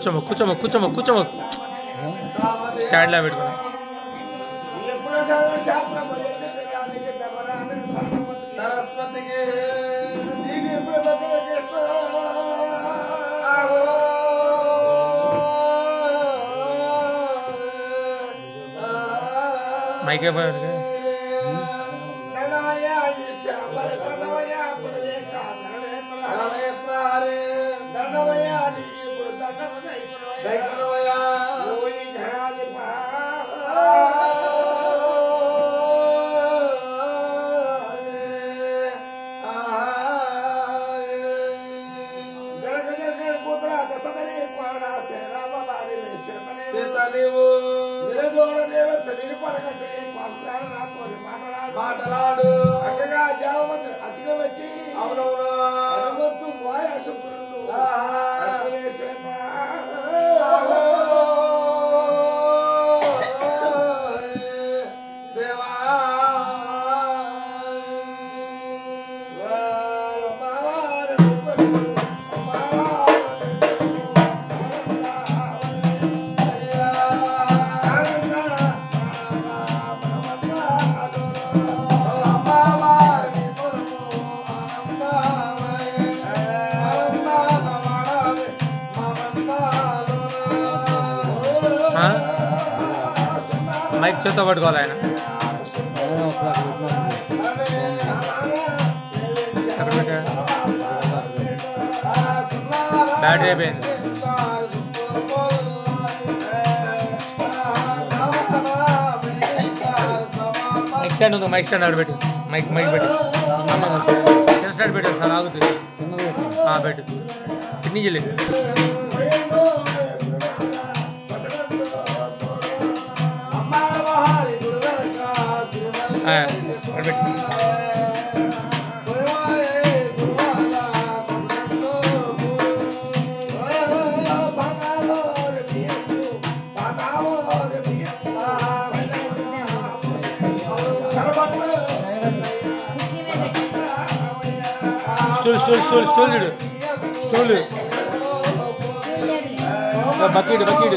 కూర్చోమో కూర్చోమో కూర్చోమో కూర్చోమో స్టాండ్లో పెట్టుకున్నా సరస్వతికి మైక్ అయిపోయాడు మాట్లాడు అక్కగా జావమంత్రి అతిగా వచ్చి అవునవునా అనుమత్తు వాయాసపురులు మైక్ చేత్తో పట్టుకోవాలి ఆయన ఎక్కడ పెట్టా బ్యాటరీ అయిపోయింది మైక్ స్టాండ్ ఉంది మైక్ స్టాండ్ ఆడ పెట్టు మైక్ మైక్ పెట్టు చిన్న స్టాండ్ పెట్టు సార్ ఆగుతుంది ఆ, పెట్టు కిడ్నీ చెల్లి ఆ, ఆడ పెట్టు స్టూల్ స్టూల్ స్టూల్ స్టూల్ చూడు స్టూల్ బకెట్ బకెట్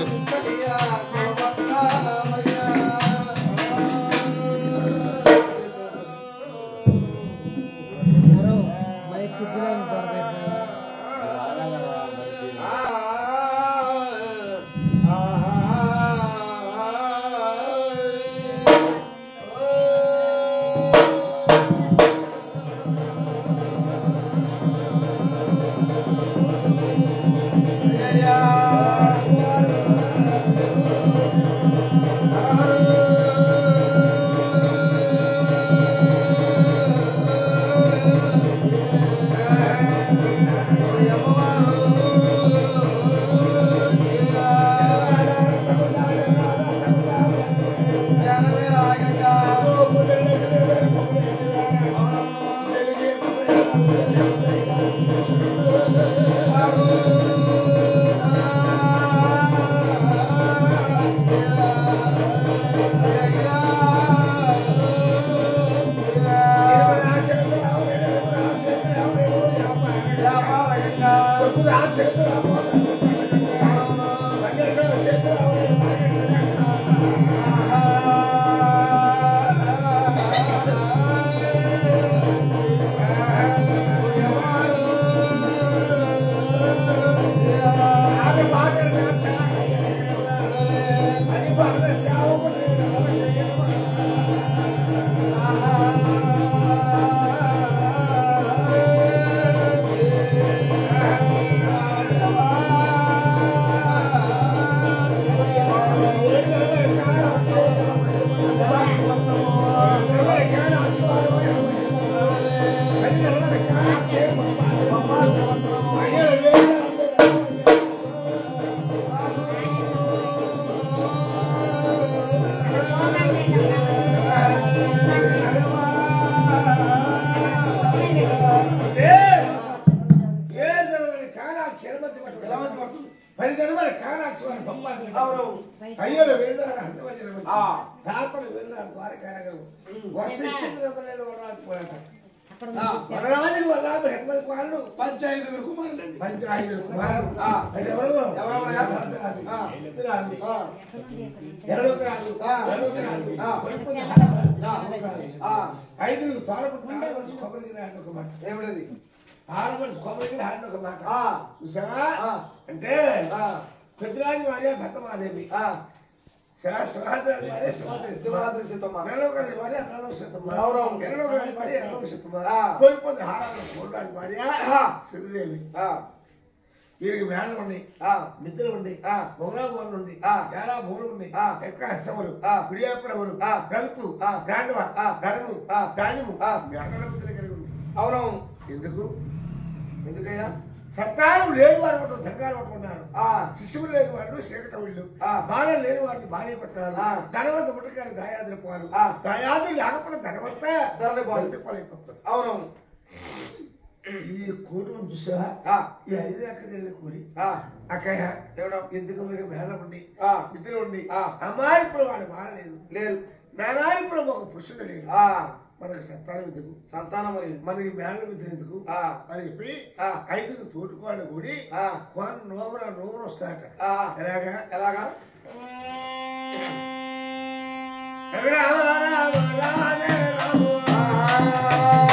పది ధర్మాలు కానాక్షి వారి బొమ్మాలి అయ్యలు వెళ్ళారు అంతమంది ఆ. తాతలు వెళ్ళారు వారి కానగరు వర్షిస్తున్న వదలని వదలాలి పోరాట వనరాజుకి వల్ల ఎంతమంది కుమారుడు పంచాయతీగురు కుమారులండి పంచాయతీ కుమారుడు ఆ. అంటే ఎవరు ఎవరెవరు? ఆ. రాజు ఆ, ఎరడొక రాజు ఆ. ఎరడొక రాజు ఆ. కొడుకు హారరాజు. ఆ. రాజు. ఆ, ఐదుగురు తోడపుట్టిన ఆడమనిషి కొబ్బరికి రాడు ఒక మాట ఏమిటది ఆడమనిషి కొబ్బరికి రాడు ఒక మాట ఆ, చూసావా ఆ. అంటే ఆ, పెద్దరాజు భార్య భర్తమాదేవి ఆ, సింహాద్రాజు భార్య సింహాద్రి శివరాత్రి సీతమ్మ నెలొకరి భార్య నెలొక శతమ్మ అవునవును. ఎన్నొకరి భార్య ఎన్నొక శతమ్మ ఆ. కోల్పోతే హారాలు కోల్రాజు భార్య ఆ. శ్రీదేవి ఆ, వీరికి మేడలు ఉన్నాయి ఆ, నిద్ర ఉంది ఆ. బొమ్మలాభవన్ ఉంది ఆ. ఎలా భూములు ఉంది ఆ. ఎక్క హసములు ఆ. పిడియాపురములు ఆ. గలుపు ఆ. గాండవ ఆ. ధనము ఆ. ధాన్యము ఆ. మేడల ముద్ర కలిగి ఉంది అవునవును ఎందుకు ఎందుకయ్యా సత్తానం లేని వారు ఒకటి సంఘాలు పట్టుకున్నారు ఆ, శిశువులు లేని వాళ్ళు చీకట వీళ్ళు ఆ. బాలలు లేని వారిని భార్య పట్టారు ఆ. ధనవంత పుట్టకారు దాయాదులు పోరు ఆ. దాయాది లేకపోతే ధనవంత ధరణి పోరు. ధరణి పాలైపోతారు. అవునవును ఈ కూతురు చూసావా ఆ, ఈ ఐదు ఎక్కడికి కూలి ఆ, అక్కయ్య ఎవడో ఎందుకు మీరు మేళ ఉండి ఆ, ఇద్దరు ఉండి ఆ. అమ్మాయి ఇప్పుడు వాడు మారలేదు లేరు నానా ఇప్పుడు ఒక పురుషుడు లేడు ఆ, మనకు సంతానం ఎందుకు సంతానం లేదు మనకి మేళ విద్య ఎందుకు ఆ, అని చెప్పి ఆ, ఐదుగురు తోటికోళ్ళు కూడి ఆ, కొన నోమున నోమున వస్తాట ఆ, ఎలాగా ఎలాగా రామ రామ రామే రామ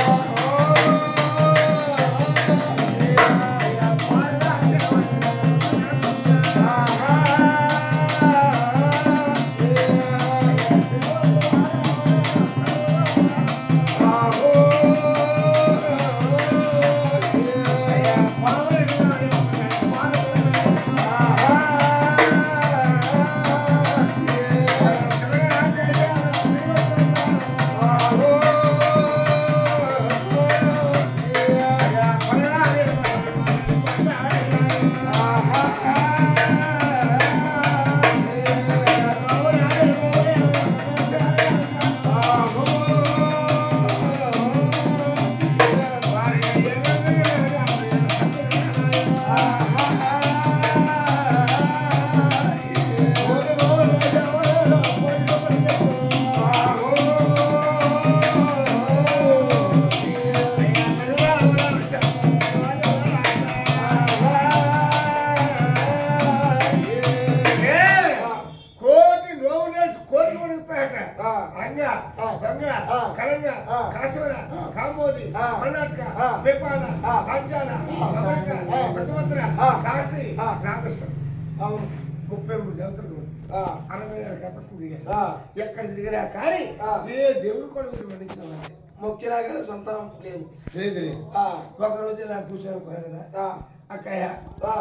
కోటి నోవులు కోటి కూడా ఇస్తాయట ఆ. అంగ గంగ ఆ. కళంగ ఆ. కాశవర కాంబోది ఆ. కర్ణాటక ఆ. నేపాల ఆ. పంచాల ఆ. మదక ఆ. పట్టుభద్ర ఆ. కాశీ ఆ. రామకృష్ణ అవును ముప్పై మూడు దేవతలు ఆ, అరవై ఆరు కథకు దిగారు ఆ, ఎక్కడ తిరిగినా కానీ ఆ. ఏ దేవుడు కూడా మీరు మన్నించిన వాడే. మొక్కినా కానీ సంతానం లేదు లేదు లేదు ఆ, ఒక రోజు ఇలా కూర్చొని కొన కదా ఆ, అక్కయ్య ఆ,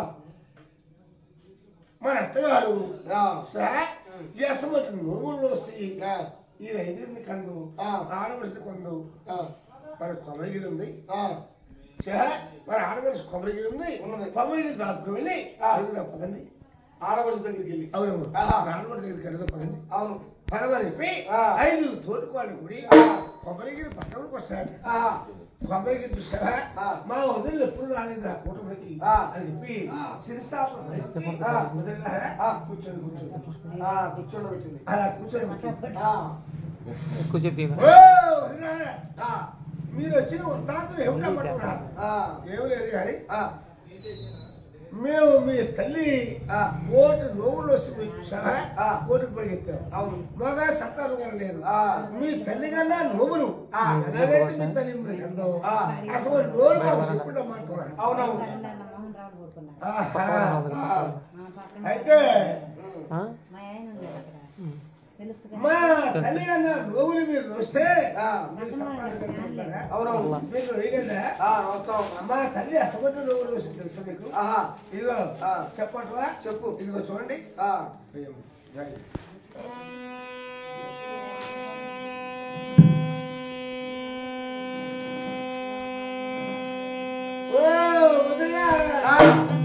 మన అత్తగారు ఆ, సార్ ఈ అసమటి నోములు వస్తాయి ఆ, ఈ ఐదుని కందు ఆ. ఆడమనిషి కొందు ఆ, మన కొమరగిరి ఉంది ఆ, సార్ మన ఆడమనిషి కొమరగిరి ఉంది ఉన్నది. కొమరగిరి దాపుకు వెళ్ళి ఆ. అడుగుదాం పదండి ఆడపడుచు దగ్గరికి వెళ్ళి అవును ఆ. ఆడమని దగ్గరికి అడుగుదాం పదండి అవును పదమని చెప్పి ఆ. ఐదు తోడుకోవాలి గుడి ఆ. కొమరగిరి పట్టణంకి వస్తాడు ఆ, కొమరగిరి చూసావా ఆ. మా వదిలి ఎప్పుడు రాలేదు ఆ కూటమికి ఆ. అని చెప్పి ఆ. శిరస్థాపన చేసి, ఆ. వదిలినారా? ఆ. కూర్చొని కూర్చొని ఆ, కూర్చొని పెట్టింది అలా కూర్చొని కూర్చొని. ఆ, ఎక్కువ చెప్తే ఓ, వదిలినారా? ఆ, మీరు వచ్చిన వృత్తాంతం ఏమిటా పట్టుకున్నారు ఆ, ఏమి లేదు కానీ ఆ, మేము మీ తల్లి ఆ, కోటి నోవులు వస్తే మీకు సహా ఆ. కోటికి పరిగెత్తాం అవును మగ సంతానం కానీ లేదు ఆ, మీ తల్లి కన్నా నోములు ఆ. ఎలాగైతే మీ తల్లి మీకు అందో ఆ. అసలు నోరు మాకు చెప్పుకుంటామంటున్నాను అవునవును ఆహా. అయితే ఉమ్, మా తల్లి కన్నా నోవులు మీరు వస్తే ఆ. మీరు సంతానం కలుగుతారా? అవునవును మీరు వేయగలరా ఆ, వస్తాం మా తల్లి అసమటి నోవులు వస్తుంది తెలుసు మీకు ఆహా ఇదిగో ఆ. చెప్పట్వా చెప్పు ఇదిగో చూడండి ఆ, ఓ వదిలేరా ఆ,